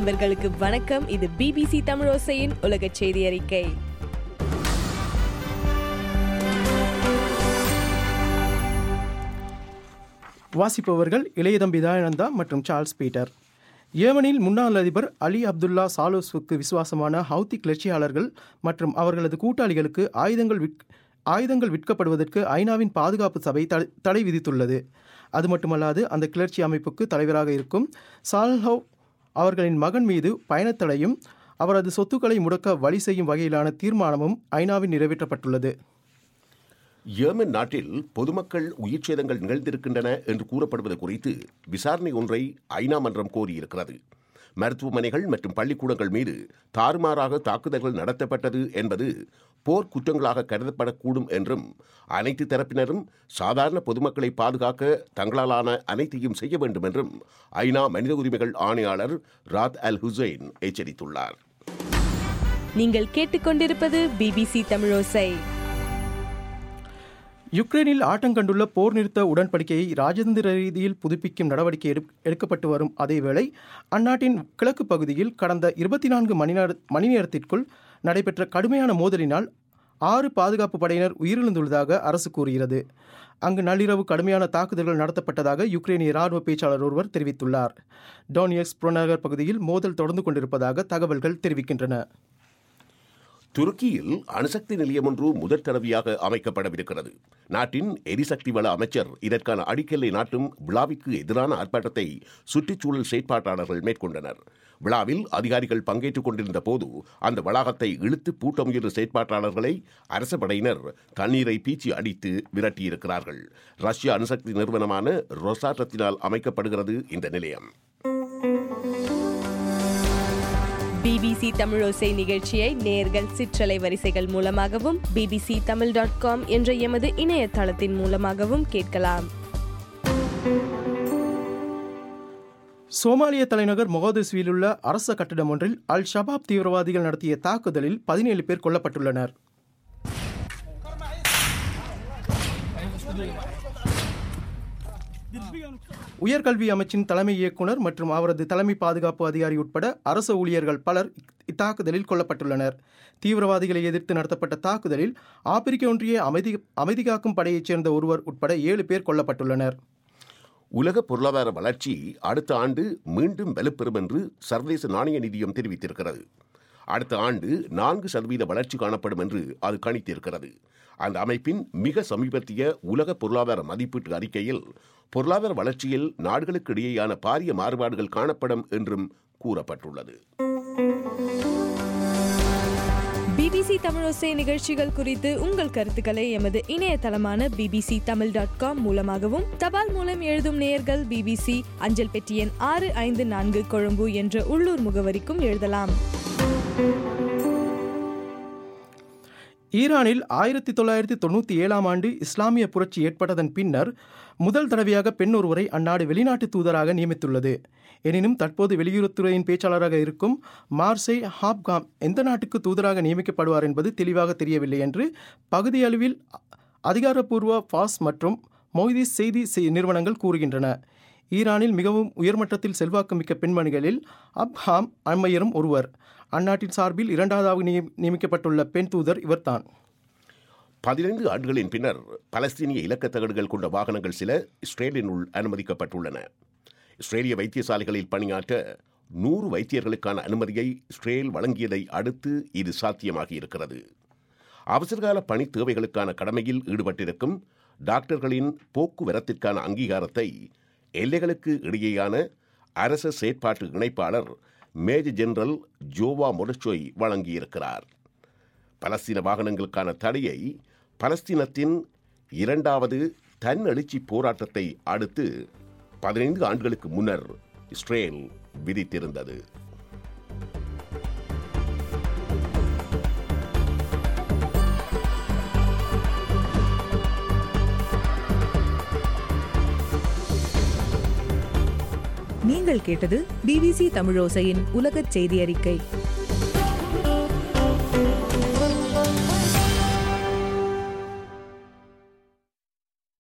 அன்பர்களுக்கு வணக்கம் இது பிபிசி தமிழோசையின் உலக செய்தி அறிக்கை வாசிப்பவர்கள் இளையதம்பி தயானந்தா மற்றும் சார்ல்ஸ் பீட்டர் ஏமனில் முன்னாள் அதிபர் அலி அப்துல்லா சாலோஸுக்கு விசுவாசமான ஹவுத்தி கிளர்ச்சியாளர்கள் மற்றும் அவர்களது கூட்டாளிகளுக்கு ஆயுதங்கள் விற் ஆயுதங்கள் விற்கப்படுவதற்கு ஐநாவின் பாதுகாப்பு சபை தடை தடை விதித்துள்ளது அது மட்டுமல்லாது அந்த கிளர்ச்சி அமைப்புக்கு தலைவராக இருக்கும் சால்ஹவ் அவர்களின் மகன் மீது பயணத்தடையும் அவரது சொத்துக்களை முடக்க வழி செய்யும் வகையிலான தீர்மானமும் ஐநாவின் நிறைவேற்றப்பட்டுள்ளது ஏமன் நாட்டில் பொதுமக்கள் உயிர் சேதங்கள் நிகழ்ந்திருக்கின்றன என்று கூறப்படுவது குறித்து விசாரணை ஒன்றை ஐநா மன்றம் கோரியிருக்கிறது மருத்துவமனைகள் மற்றும் பள்ளிக்கூடங்கள் மீது தாறுமாறாக தாக்குதல்கள் நடத்தப்பட்டது என்பது போர் குற்றங்களாக கருதப்படக்கூடும் என்றும் அனைத்து தரப்பினரும் சாதாரண பொதுமக்களை பாதுகாக்க தங்களாலான அனைத்தையும் செய்ய வேண்டும் என்றும் ஐநா மனித உரிமைகள் ஆணையாளர் ராத் அல் ஹுசைன் எச்சரித்துள்ளார் நீங்கள் கேட்டுக்கொண்டிருப்பது பிபிசி தமிழோசை யுக்ரைனில் ஆட்டங்கண்டுள்ள போர் நிறுத்த உடன்படிக்கையை ராஜதந்திர ரீதியில் புதுப்பிக்கும் நடவடிக்கை எடு எடுக்கப்பட்டு வரும் அதேவேளை அந்நாட்டின் கிழக்கு பகுதியில் கடந்த இருபத்தி நான்கு மணி நேர மணி நேரத்திற்குள் நடைபெற்ற கடுமையான மோதலினால் ஆறு பாதுகாப்பு படையினர் உயிரிழந்துள்ளதாக அரசு கூறுகிறது அங்கு நள்ளிரவு கடுமையான தாக்குதல்கள் நடத்தப்பட்டதாக யுக்ரைனிய ராணுவ பேச்சாளர் ஒருவர் தெரிவித்துள்ளார் டோனியக்ஸ் புறநகர் பகுதியில் மோதல் தொடர்ந்து கொண்டிருப்பதாக தகவல்கள் தெரிவிக்கின்றன துருக்கியில் அணுசக்தி நிலையம் ஒன்று முதற் தடவையாக அமைக்கப்படவிருக்கிறது நாட்டின் எரிசக்தி வள அமைச்சர் இதற்கான அடிக்கல்லை நாட்டும் விழாவிற்கு எதிரான ஆர்ப்பாட்டத்தை சுற்றுச்சூழல் செயற்பாட்டாளர்கள் மேற்கொண்டனர் விழாவில் அதிகாரிகள் பங்கேற்றுக் கொண்டிருந்த போது அந்த வளாகத்தை இழுத்து பூட்ட முயன்ற செயற்பாட்டாளர்களை அரச படையினர் தண்ணீரை பீச்சி அடித்து விரட்டியிருக்கிறார்கள் ரஷ்ய அணுசக்தி நிறுவனமான ரொசாட்டத்தினால் அமைக்கப்படுகிறது இந்த நிலையம் பிபிசி தமிழோசை நிகழ்ச்சியை நேர்கள் சிற்றலை வரிசைகள் மூலமாகவும் பிபிசி தமிழ் டாட் காம் என்ற எமது இணையதளத்தின் மூலமாகவும் கேட்கலாம் சோமாலிய தலைநகர் மொகாதிஸ்வில் உள்ள அரச கட்டிடம் ஒன்றில் அல் ஷபாப் தீவிரவாதிகள் நடத்திய தாக்குதலில் பதினேழு பேர் கொல்லப்பட்டுள்ளனர் உயர்கல்வி அமைச்சின் தலைமை இயக்குனர் மற்றும் அவரது தலைமை பாதுகாப்பு அதிகாரி உட்பட அரசு ஊழியர்கள் பலர் இத்தாக்குதலில் கொல்லப்பட்டுள்ளனர் தீவிரவாதிகளை எதிர்த்து நடத்தப்பட்ட தாக்குதலில் ஆப்பிரிக்க ஒன்றிய அமைதி அமைதி காக்கும் படையைச் சேர்ந்த ஒருவர் உட்பட ஏழு பேர் கொல்லப்பட்டுள்ளனர் உலக பொருளாதார வளர்ச்சி அடுத்த ஆண்டு மீண்டும் வலுப்பெறும் என்று சர்வதேச நாணய நிதியம் தெரிவித்திருக்கிறது அடுத்த ஆண்டு நான்கு சதவீத வளர்ச்சி காணப்படும் என்று அது கணித்திருக்கிறது அந்த அமைப்பின் மிக சமீபத்திய உலக பொருளாதார மதிப்பீட்டு அறிக்கையில் பொருளாதார வளர்ச்சியில் நாடுகளுக்கு இடையேயான பாரிய மாறுபாடுகள் காணப்படும் என்றும் கூறப்பட்டுள்ளது பிபிசி தமிழோசை நிகழ்ச்சிகள் குறித்து உங்கள் கருத்துக்களை எமது இணையதளமான பிபிசி தமிழ் டாட் காம் மூலமாகவும் தபால் மூலம் எழுதும் நேயர்கள் பிபிசி அஞ்சல் பெட்டி எண் ஆறு ஐந்து நான்கு கொழும்பு என்ற உள்ளூர் முகவரிக்கும் எழுதலாம் ஈரானில் ஆயிரத்தி தொள்ளாயிரத்தி தொண்ணூற்றி ஏழாம் ஆண்டு இஸ்லாமிய புரட்சி ஏற்பட்டதன் பின்னர் முதல் தடவையாக பெண் ஒருவரை அந்நாடு வெளிநாட்டு தூதராக நியமித்துள்ளது எனினும் தற்போது வெளியுறவுத்துறையின் பேச்சாளராக இருக்கும் மார்சை ஹாப்காம் எந்த நாட்டுக்கு தூதராக நியமிக்கப்படுவார் என்பது தெளிவாக தெரியவில்லை என்று பகுதி அளவில் அதிகாரப்பூர்வ ஃபாஸ் மற்றும் மொய்தி செய்தி செய்- நிறுவனங்கள் கூறுகின்றன ஈரானில் மிகவும் உயர்மட்டத்தில் செல்வாக்குமிக்க பெண்மணிகளில் அப்ஹாம் அம்மையரும் ஒருவர் அந்நாட்டின் சார்பில் இரண்டாவதாக நிய- நியமிக்கப்பட்டுள்ள பெண் தூதர் இவர்தான் பதினைந்து ஆண்டுகளின் பின்னர் பலஸ்தீனிய இலக்கத் தகடுகள் கொண்ட வாகனங்கள் சில இஸ்ரேலினுள் அனுமதிக்கப்பட்டுள்ளன இஸ்ரேலிய வைத்தியசாலைகளில் பணியாற்ற நூறு வைத்தியர்களுக்கான அனுமதியை இஸ்ரேல் வழங்கியதை அடுத்து இது சாத்தியமாகி இருக்கிறது அவசரகால பணி தேவைகளுக்கான கடமையில் ஈடுபட்டிருக்கும் டாக்டர்களின் போக்குவரத்திற்கான அங்கீகாரத்தை எல்லைகளுக்கு இடையேயான அரச செயற்பாட்டு இணைப்பாளர் மேஜர் ஜெனரல் ஜோவா மொடச்சோய் வழங்கியிருக்கிறார் பலஸ்தீன வாகனங்களுக்கான தடையை பலஸ்தீனத்தின் இரண்டாவது தன்னெழுச்சி போராட்டத்தை அடுத்து பதினைந்து ஆண்டுகளுக்கு முன்னர் இஸ்ரேல் விதித்திருந்தது நீங்கள் கேட்டது பிபிசி தமிழோசையின் உலகச் செய்தி அறிக்கை